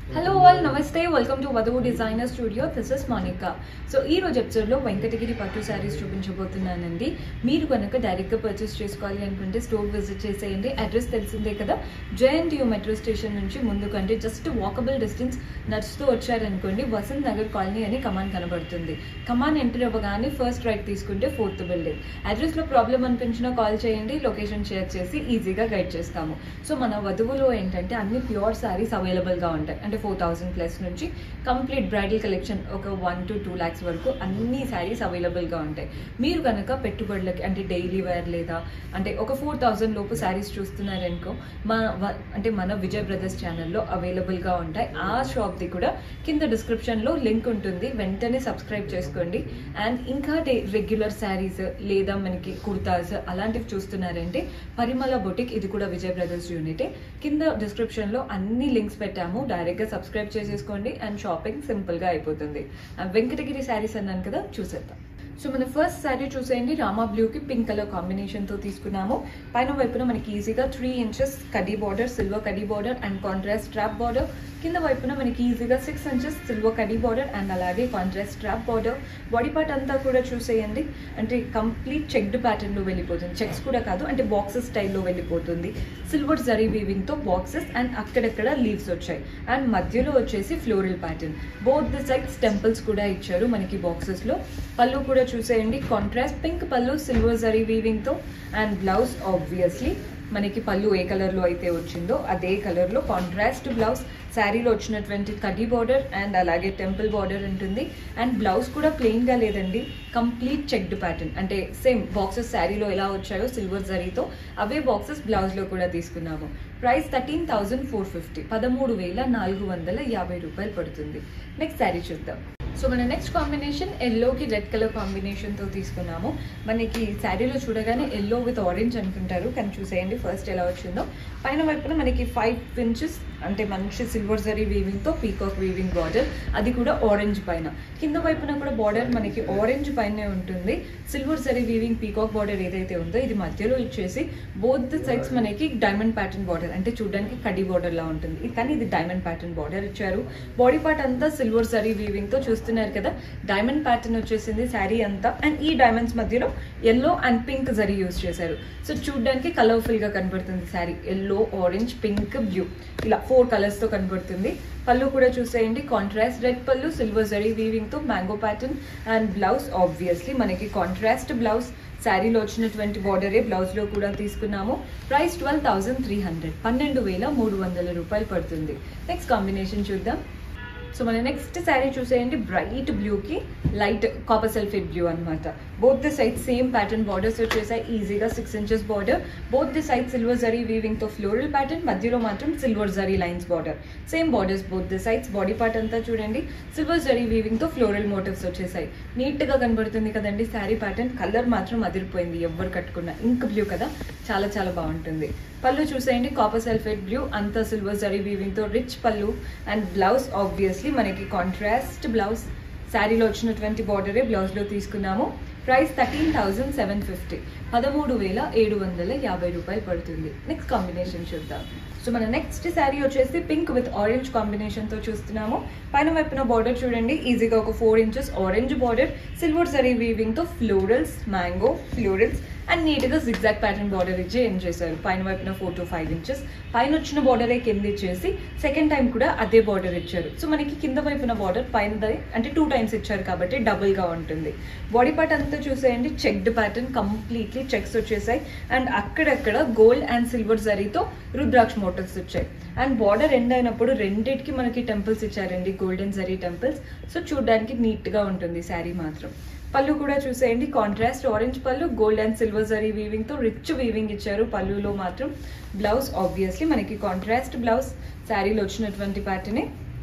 hello all నమస్తే welcome to Vadhuvu designer studio this is Monika so ఈ రోజు ఎపిసోడ్లో వెంకటగిరి పట్టు శారీస్ చూపించబోతున్నానండి మీరు కనుక డైరెక్ట్గా పర్చేస్ చేసుకోవాలి అనుకుంటే స్టోర్ విజిట్ చేసేయండి అడ్రస్ తెలిసిందే కదా జేఎన్టీయూ మెట్రో స్టేషన్ నుంచి ముందు కంటే జస్ట్ వాకబుల్ డిస్టెన్స్ నడుస్తూ వచ్చారనుకోండి వసంత్ నగర్ కాలనీ అని కమాన్ కనబడుతుంది కమాన్ ఎంటర్ అవ్వగానే ఫస్ట్ రైట్ తీసుకుంటే ఫోర్త్ బిల్డింగ్ అడ్రస్లో ప్రాబ్లం అనిపించినా కాల్ చేయండి లొకేషన్ షేర్ చేసి ఈజీగా గైడ్ చేస్తాము సో మన వధువులో ఏంటంటే అన్ని ప్యూర్ శారీస్ అవైలబుల్గా ఉంటాయి అంటే ఫోర్ థౌసండ్ ప్లస్ నుంచి కంప్లీట్ బ్రైడల్ కలెక్షన్ ఒక వన్ టు టూ ల్యాక్స్ వరకు అన్ని శారీస్ అవైలబుల్గా ఉంటాయి మీరు కనుక పెట్టుబడులకి అంటే డైలీ వేర్ లేదా అంటే ఒక ఫోర్ థౌసండ్ లోపు శారీస్ చూస్తున్నారనుకో మన వ- అంటే మన విజయ్ బ్రదర్స్ ఛానల్లో అవైలబుల్గా ఉంటాయి ఆ షాప్ది కూడా కింద డిస్క్రిప్షన్లో లింక్ ఉంటుంది వెంటనే సబ్స్క్రైబ్ చేసుకోండి అండ్ ఇంకా డే రెగ్యులర్ శారీస్ లేదా మనకి కుర్తాస్ అలాంటివి చూస్తున్నారంటే పరిమళ బొటిక్ ఇది కూడా విజయ్ బ్రదర్స్ యూనిటే కింద డిస్క్రిప్షన్లో అన్ని లింక్స్ పెట్టాము డైరెక్ట్గా సబ్స్క్రైబ్ చేసేసుకోండి అండ్ షాపింగ్ సింపుల్గా అయిపోతుంది అండ్ వెంకటగిరి శారీస్ అన్నాను కదా చూసేద్దాం సో మన ఫస్ట్ శారీ చూసేయండి రామా బ్లూకి పింక్ కలర్ కాంబినేషన్తో తీసుకున్నాము పైన వైపున మనకి ఈజీగా త్రీ ఇంచెస్ కడీ బార్డర్ సిల్వర్ కడీ border and contrast strap border కింద వైపున మనకి ఈజీగా సిక్స్ ఇంచెస్ సిల్వర్ కడీ బార్డర్ అండ్ అలాగే contrast strap border body part అంతా కూడా చూసేయండి అంటే కంప్లీట్ చెక్డ్ ప్యాటర్న్లో వెళ్ళిపోతుంది చెక్స్ కూడా కాదు అంటే బాక్సెస్ స్టైల్లో వెళ్ళిపోతుంది సిల్వర్ జరీ వీవింగ్తో బాక్సెస్ అండ్ అక్కడక్కడ లీవ్స్ వచ్చాయి అండ్ మధ్యలో వచ్చేసి floral pattern both the sides temples కూడా ఇచ్చారు మనకి బాక్సెస్లో పళ్ళు కూడా చూసేయండి కాంట్రాస్ట్ పింక్ పళ్ళు సిల్వర్ జరీ వీవింగ్తో అండ్ బ్లౌజ్ ఆబ్వియస్లీ మనకి పళ్ళు ఏ కలర్లో అయితే వచ్చిందో అదే కలర్లో కాంట్రాస్ట్ బ్లౌజ్ శారీలో వచ్చినటువంటి కడ్డీ బార్డర్ అండ్ అలాగే టెంపుల్ బార్డర్ ఉంటుంది అండ్ బ్లౌజ్ కూడా ప్లెయిన్గా లేదండి కంప్లీట్ చెక్డ్ ప్యాటర్న్ అంటే సేమ్ బాక్సెస్ శారీలో ఎలా వచ్చాయో సిల్వర్ జరీతో అవే బాక్సెస్ బ్లౌజ్లో కూడా తీసుకున్నాము price thirteen thousand four fifty పదమూడు వేల నాలుగు వందల యాభై రూపాయలు పడుతుంది నెక్స్ట్ శారీ చూద్దాం సో మన నెక్స్ట్ కాంబినేషన్ ఎల్లోకి రెడ్ కలర్ కాంబినేషన్తో తీసుకున్నాము మనకి శారీలో చూడగానే ఎల్లో విత్ ఆరెంజ్ అనుకుంటారు కానీ చూసేయండి ఫస్ట్ ఎలా వచ్చిందో పైన వైపున మనకి ఫైవ్ ఇంచెస్ అంటే మంచి సిల్వర్ జరీ వీవింగ్తో పీకాక్ వీవింగ్ బార్డర్ అది కూడా ఆరెంజ్ పైన కింద వైపున కూడా బార్డర్ మనకి ఆరెంజ్ పైనే ఉంటుంది సిల్వర్ జరీ వీవింగ్ పీకాక్ బార్డర్ ఏదైతే ఉందో ఇది మధ్యలో ఇచ్చేసి బోత్ ద సైడ్స్ మనకి డైమండ్ ప్యాటర్న్ బార్డర్ అంటే చూడడానికి కడి బార్డర్ లా ఉంటుంది ఇది- కానీ ఇది డైమండ్ ప్యాటర్న్ బార్డర్ ఇచ్చారు బాడీ పార్ట్ అంతా సిల్వర్ జరీ వీవింగ్ తో చూస్తున్నారు కదా డైమండ్ ప్యాటర్న్ వచ్చేసింది శారీ అంతా అండ్ ఈ డైమండ్స్ మధ్యలో ఎల్లో అండ్ పింక్ జరీ యూస్ చేశారు సో చూడడానికి కలర్ఫుల్ గా కనబడుతుంది sari yellow orange pink blue ఇలా ఫోర్ కలర్స్ తో కనబడుతుంది పళ్ళు కూడా చూసేయండి కాంట్రాస్ట్ రెడ్ పళ్ళు సిల్వర్ జరీ వీవింగ్ తో mango pattern and blouse obviously మనకి కాంట్రాస్ట్ బ్లౌజ్ శారీలో వచ్చినటువంటి బార్డరే బ్లౌజ్ లో కూడా తీసుకున్నాము price twelve thousand three hundred పన్నెండు వేల మూడు వందల రూపాయలు పడుతుంది నెక్స్ట్ కాంబినేషన్ చూద్దాం సో మన నెక్స్ట్ శారీ చూసేయండి బ్రైట్ బ్లూకి లైట్ కాపర్ సల్ఫేట్ బ్లూ అనమాట both the side same pattern borders వచ్చేసాయి ఈజీగా six inches border both the side silver జరీ వీవింగ్ తో ఫ్లోరల్ ప్యాటర్న్ మధ్యలో మాత్రం సిల్వర్ జరీ lines border same borders both the sides body part అంతా చూడండి సిల్వర్ జరీ వీవింగ్ తో ఫ్లోరల్ మోటివ్స్ వచ్చేసాయి నీట్ గా కనబడుతుంది కదండి శారీ ప్యాటర్న్ కలర్ మాత్రం అదిరిపోయింది ఎవరు కట్టుకున్నా ఇంక్ బ్లూ కదా చాలా చాలా బాగుంటుంది పళ్ళు చూసేయండి కాపర్ సల్ఫేట్ బ్లూ అంతా సిల్వర్ జరీ వీవింగ్ తో రిచ్ పళ్ళు అండ్ బ్లౌజ్ ఆబ్వియస్లీ మనకి కాంట్రాస్ట్ బ్లౌజ్ శారీలో వచ్చినటువంటి బార్డరే బ్లౌజ్లో తీసుకున్నాము price thirteen thousand seven fifty పదమూడు వేల ఏడు వందల యాభై రూపాయలు పడుతుంది నెక్స్ట్ కాంబినేషన్ చూద్దాం సో మన నెక్స్ట్ శారీ వచ్చేసి పింక్ విత్ ఆరెంజ్ కాంబినేషన్తో చూస్తున్నాము పైన వైపున బార్డర్ చూడండి ఈజీగా ఒక four inches orange border silver సరీ వీవింగ్తో ఫ్లోరల్స్ మ్యాంగో ఫ్లోరల్స్ అండ్ నీట్గా జిగ్జాగ్ ప్యాటర్న్ బార్డర్ ఇచ్చి ఏం చేశారు పైన వైపున ఫోర్ టు ఫైవ్ ఇంచెస్ పైన వచ్చిన బార్డరే కింద ఇచ్చేసి సెకండ్ టైం కూడా అదే బార్డర్ ఇచ్చారు సో మనకి కింద వైపున బార్డర్ పైన అంటే టూ టైమ్స్ ఇచ్చారు కాబట్టి డబుల్గా ఉంటుంది బాడీ పార్ట్ అంతా చూసేయండి చెక్డ్ ప్యాటర్న్ కంప్లీట్లీ చెక్స్ వచ్చేసాయి అండ్ అక్కడక్కడ గోల్డ్ అండ్ సిల్వర్ జరీతో రుద్రాక్ష మోటివ్స్ వచ్చాయి అండ్ బార్డర్ ఎండ్ అయినప్పుడు రెండింటికి మనకి టెంపుల్స్ ఇచ్చారండి గోల్డెన్ జరీ టెంపుల్స్ సో చూడడానికి నీట్గా ఉంటుంది శారీ మాత్రం పళ్ళు కూడా చూసేయండి కాంట్రాస్ట్ ఆరెంజ్ పళ్ళు గోల్డ్ అండ్ సిల్వర్ జరీ వీవింగ్ తో రిచ్ వీవింగ్ ఇచ్చారు పళ్ళులో మాత్రం బ్లౌజ్ ఆబ్వియస్లీ మనకి కాంట్రాస్ట్ బ్లౌజ్ శారీలో వచ్చినటువంటి ప్యాటర్నే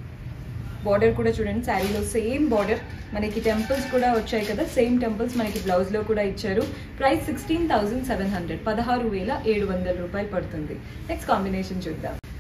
బార్డర్ కూడా చూడండి శారీలో సేమ్ బార్డర్ మనకి టెంపుల్స్ కూడా వచ్చాయి కదా సేమ్ టెంపుల్స్ మనకి బ్లౌజ్ లో కూడా ఇచ్చారు price sixteen thousand seven hundred పదహారు వేల ఏడు వందల రూపాయలు పడుతుంది నెక్స్ట్ కాంబినేషన్ చూద్దాం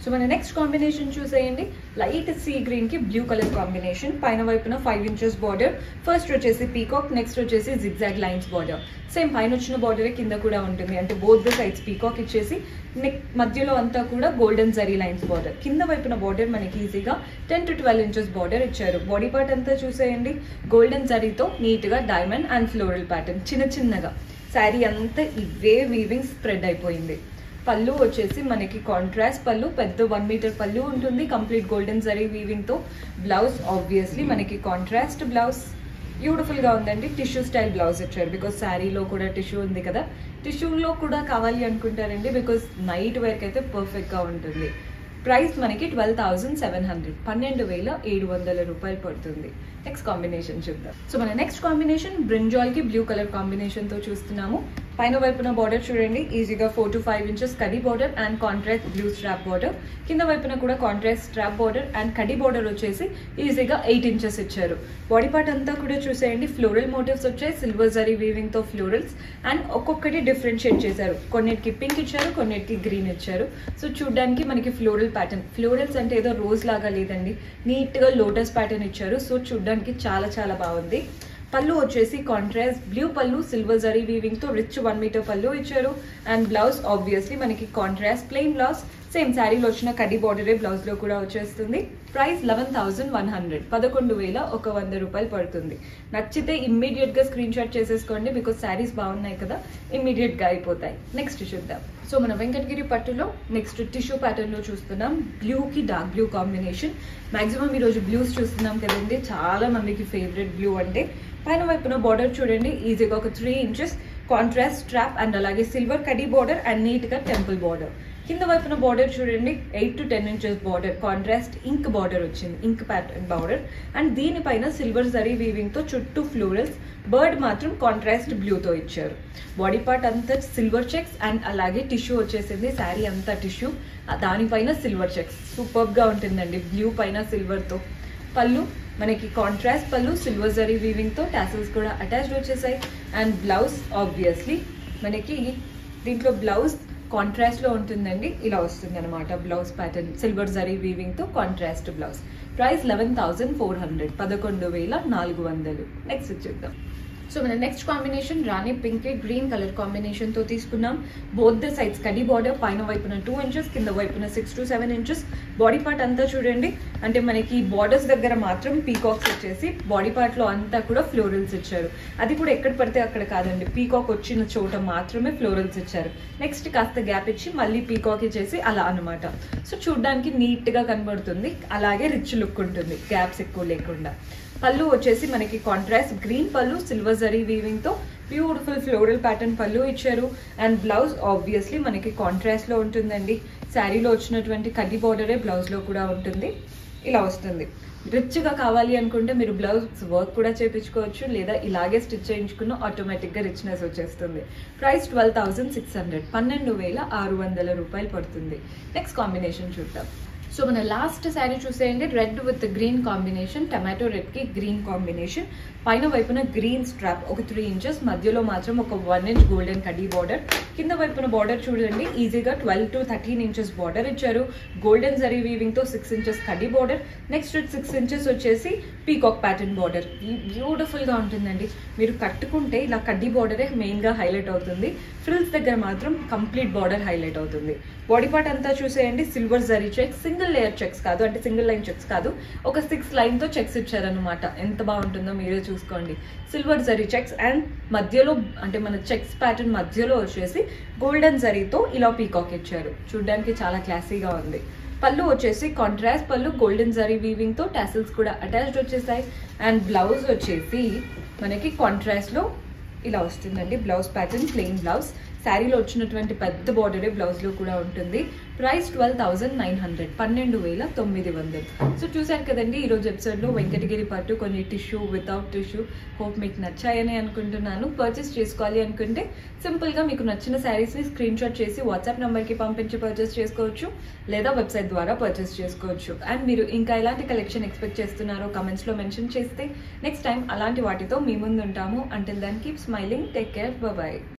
సో మన నెక్స్ట్ కాంబినేషన్ చూసేయండి లైట్ సీ గ్రీన్ కి బ్లూ కలర్ కాంబినేషన్ పైన వైపున ఫైవ్ ఇంచెస్ బార్డర్ ఫస్ట్ వచ్చేసి పీకాక్ నెక్స్ట్ వచ్చేసి జిగ్జాగ్ లైన్స్ బార్డర్ సేమ్ పైన వచ్చిన బార్డర్ కింద కూడా ఉంటుంది అంటే బోత్ ద సైడ్స్ పీకాక్ ఇచ్చేసి నెక్ మధ్యలో అంతా కూడా గోల్డెన్ జరీ లైన్స్ బార్డర్ కింద వైపున బార్డర్ మనకి ఈజీగా ten to twelve inches border ఇచ్చారు బాడీ పార్ట్ అంతా చూసేయండి గోల్డెన్ జరీతో నీట్ గా డైమండ్ అండ్ ఫ్లోరల్ ప్యాటర్న్ చిన్న చిన్నగా శారీ అంతా ఇవే వీవింగ్ స్ప్రెడ్ అయిపోయింది పళ్ళు వచ్చేసి మనకి కాంట్రాస్ట్ పళ్ళు పెద్ద వన్ మీటర్ పళ్ళు ఉంటుంది కంప్లీట్ గోల్డెన్ జరీ వీవింగ్ తో బ్లౌజ్ ఆబ్వియస్లీ మనకి కాంట్రాస్ట్ బ్లౌజ్ బ్యూటిఫుల్ గా ఉందండి టిష్యూ స్టైల్ బ్లౌజ్ ఇచ్చారు బికాస్ శారీలో కూడా టిష్యూ ఉంది కదా టిష్యూలో కూడా కావాలి అనుకుంటారండి బికాస్ నైట్ వేర్కి అయితే పర్ఫెక్ట్ గా ఉంటుంది ప్రైస్ మనకి ట్వెల్వ్ థౌసండ్ సెవెన్ హండ్రెడ్ పన్నెండు వేల ఏడు వందల రూపాయలు పడుతుంది నెక్స్ట్ కాంబినేషన్ చూద్దాం సో మన నెక్స్ట్ కాంబినేషన్ బ్రింజాల్ కి బ్లూ కలర్ కాంబినేషన్ తో చూస్తున్నాము పైన వైపున బార్డర్ చూడండి ఈజీగా ఫోర్ టు ఫైవ్ ఇంచెస్ కడి border and contrast blue strap border కింద వైపున కూడా కాంట్రాస్ట్ స్ట్రాప్ బార్డర్ అండ్ కడి బార్డర్ వచ్చేసి ఈజీగా ఎయిట్ ఇంచెస్ ఇచ్చారు బాడీ పార్ట్ అంతా కూడా చూసేయండి ఫ్లోరల్ మోటివ్స్ వచ్చాయి సిల్వర్ జరీ వీవింగ్ తో ఫ్లోరల్స్ అండ్ ఒక్కొక్కటి డిఫరెన్షియేట్ చేశారు కొన్నిటికి పింక్ ఇచ్చారు కొన్నిటికి గ్రీన్ ఇచ్చారు సో చూడడానికి మనకి ఫ్లోరల్ ప్యాటర్న్ ఫ్లోరల్స్ అంటే ఏదో రోజ్ లాగా లేదండి నీట్ గా లోటస్ ప్యాటర్న్ ఇచ్చారు సో చూడడానికి చాలా చాలా బాగుంది పళ్ళు వచ్చేసి కాంట్రాస్ట్ బ్లూ పళ్ళు సిల్వర్ జరీ వీవింగ్ తో రిచ్ వన్ మీటర్ పళ్ళు ఇచ్చారు అండ్ బ్లౌజ్ ఆబ్వియస్లీ మనకి కాంట్రాస్ట్ ప్లెయిన్ బ్లౌజ్ సేమ్ శారీలో వచ్చిన కడ్డీ బార్డరే బ్లౌజ్ లో కూడా వచ్చేస్తుంది price eleven thousand one hundred పదకొండు వేల ఒక వంద రూపాయలు పడుతుంది నచ్చితే ఇమ్మీడియట్ గా స్క్రీన్ షాట్ చేసేసుకోండి బికాస్ శారీస్ బాగున్నాయి కదా ఇమ్మీడియట్ గా అయిపోతాయి నెక్స్ట్ చూద్దాం సో మన వెంకటగిరి పట్టులో నెక్స్ట్ టిష్యూ ప్యాటర్న్ లో చూస్తున్నాం బ్లూ కి డార్క్ బ్లూ కాంబినేషన్ మాక్సిమం ఈ రోజు బ్లూస్ చూస్తున్నాం కదండి చాలా మందికి ఫేవరెట్ బ్లూ అంటే పైన వైపున బార్డర్ చూడండి ఈజీగా ఒక three inches contrast strap and అలాగే సిల్వర్ కడీ బార్డర్ అండ్ నీట్ గా టెంపుల్ బార్డర్ కింద వైపున బార్డర్ చూడండి eight to ten inches border contrast ink border వచ్చింది ఇంక్ ప్యాటర్న్ బార్డర్ అండ్ దీనిపైన సిల్వర్ జరీ వీవింగ్ తో చుట్టూ ఫ్లోరల్స్ బర్డ్ మాత్రం కాంట్రాస్ట్ బ్లూతో ఇచ్చారు బాడీ పార్ట్ అంతా సిల్వర్ చెక్స్ అండ్ అలాగే టిష్యూ వచ్చేసింది శారీ అంతా టిష్యూ దానిపైన సిల్వర్ చెక్స్ సూపర్ గా ఉంటుందండి బ్లూ పైన సిల్వర్ తో పళ్ళు మనకి కాంట్రాస్ట్ పళ్ళు సిల్వర్ జరీ వీవింగ్ తో టాసిల్స్ కూడా అటాచ్డ్ వచ్చేసాయి అండ్ బ్లౌజ్ ఆబ్వియస్లీ మనకి దీంట్లో బ్లౌజ్ కాంట్రాస్ట్ లో ఉంటుందండి ఇలా వస్తుంది అనమాట బ్లౌజ్ ప్యాటర్న్ సిల్వర్ జరీ వీవింగ్ తో contrast blouse price eleven thousand four hundred పదకొండు వేల నాలుగు వందలు నెక్స్ట్ చూద్దాం సో మన నెక్స్ట్ కాంబినేషన్ రాణి పింక్ గ్రీన్ కలర్ కాంబినేషన్ తో తీసుకున్నాం బోత్ ద సైడ్స్ కడి బార్డర్ పైన వైపున టూ ఇంచెస్ కింద వైపున six to seven inches body part అంతా చూడండి అంటే మనకి బార్డర్స్ దగ్గర మాత్రం పీకాక్స్ వచ్చేసి బాడీ పార్ట్ లో అంతా కూడా ఫ్లోరల్స్ ఇచ్చారు అది కూడా ఎక్కడ పడితే అక్కడ కాదండి పీకాక్ వచ్చిన చోట మాత్రమే ఫ్లోరల్స్ ఇచ్చారు నెక్స్ట్ కాస్త గ్యాప్ ఇచ్చి మళ్ళీ పీకాక్ ఇచ్చేసి అలా అనమాట సో చూడడానికి నీట్ గా కనబడుతుంది అలాగే రిచ్ లుక్ ఉంటుంది గ్యాప్స్ ఎక్కువ లేకుండా పళ్ళు వచ్చేసి మనకి కాంట్రాస్ట్ గ్రీన్ పళ్ళు సిల్వర్ జరీ వీవింగ్ తో బ్యూటిఫుల్ ఫ్లోరల్ ప్యాటర్న్ పళ్ళు ఇచ్చారు అండ్ బ్లౌజ్ ఆబ్వియస్లీ మనకి కాంట్రాస్ట్ లో ఉంటుందండి శారీలో వచ్చినటువంటి కడ్డీ బార్డరే బ్లౌజ్ లో కూడా ఉంటుంది ఇలా వస్తుంది రిచ్ గా కావాలి అనుకుంటే మీరు బ్లౌజ్ వర్క్ కూడా చేయించుకోవచ్చు లేదా ఇలాగే స్టిచ్ చేయించుకున్న ఆటోమేటిక్ గా రిచ్నెస్ వచ్చేస్తుంది price twelve thousand six hundred పన్నెండు వేల ఆరు వందల రూపాయలు పడుతుంది నెక్స్ట్ కాంబినేషన్ చూద్దాం సో మన లాస్ట్ శారీ చూసేయండి red with green combination tomato red కి గ్రీన్ కాంబినేషన్ పైన వైపున గ్రీన్ స్ట్రాప్ ఒక త్రీ ఇంచెస్ మధ్యలో మాత్రం ఒక వన్ ఇంచ్ గోల్డెన్ కడీ బార్డర్ కింద వైపున బార్డర్ చూడండి ఈజీగా twelve to thirteen inches border ఇచ్చారు గోల్డెన్ జరీ వీవింగ్ తో సిక్స్ ఇంచెస్ కడీ బార్డర్ నెక్స్ట్ సిక్స్ ఇంచెస్ వచ్చేసి పీకాక్ ప్యాటర్న్ బార్డర్ బ్యూటిఫుల్ గా ఉంటుందండి మీరు కట్టుకుంటే ఇలా కడ్డీ బార్డరే మెయిన్ గా హైలైట్ అవుతుంది ఫ్రిల్స్ దగ్గర మాత్రం కంప్లీట్ బార్డర్ హైలైట్ అవుతుంది బాడీ పార్ట్ అంతా చూసేయండి సిల్వర్ జరీ చెక్స్ సింగిల్ లేయర్ చెక్స్ కాదు అంటే సింగిల్ లైన్ చెక్స్ కాదు ఒక సిక్స్ లైన్ తో చెక్స్ ఇచ్చారనమాట ఎంత బాగుంటుందో మీరే చూసుకోండి సిల్వర్ జరీ చెక్స్ అండ్ మధ్యలో అంటే మన చెక్స్ ప్యాటర్న్ మధ్యలో వచ్చేసి గోల్డెన్ జరీతో ఇలా పీకాక్ ఇచ్చారు చూడడానికి చాలా క్లాసీగా ఉంది పళ్ళు వచ్చేసి కాంట్రాస్ట్ పళ్ళు గోల్డెన్ జరీ వీవింగ్ తో టాసిల్స్ కూడా అటాచ్డ్ వచ్చేసాయి అండ్ బ్లౌజ్ వచ్చేసి మనకి కాంట్రాస్ట్ లో ఇలా వస్తుందండి బ్లౌజ్ ప్యాటర్న్ ప్లెయిన్ బ్లౌజ్ శారీలో వచ్చినటువంటి పెద్ద బార్డరే బ్లౌజ్ లో కూడా ఉంటుంది price twelve thousand nine hundred పన్నెండు వేల తొమ్మిది వందలు సో చూశారు కదండి ఈ రోజు ఎపిసోడ్ లో వెంకటగిరి పట్టు కొన్ని టిష్యూ వితౌట్ టిష్యూ హోప్ మీకు నచ్చాయని అనుకుంటున్నాను పర్చేస్ చేసుకోవాలి అనుకుంటే సింపుల్ గా మీకు నచ్చిన శారీస్ ని స్క్రీన్ షాట్ చేసి వాట్సాప్ నంబర్ కి పంపించి పర్చేస్ చేసుకోవచ్చు లేదా వెబ్సైట్ ద్వారా పర్చేస్ చేసుకోవచ్చు అండ్ మీరు ఇంకా ఎలాంటి కలెక్షన్ ఎక్స్పెక్ట్ చేస్తున్నారో కమెంట్స్ లో మెన్షన్ చేస్తే నెక్స్ట్ టైం అలాంటి వాటితో మీ ముందు ఉంటాము until then keep smiling take care bye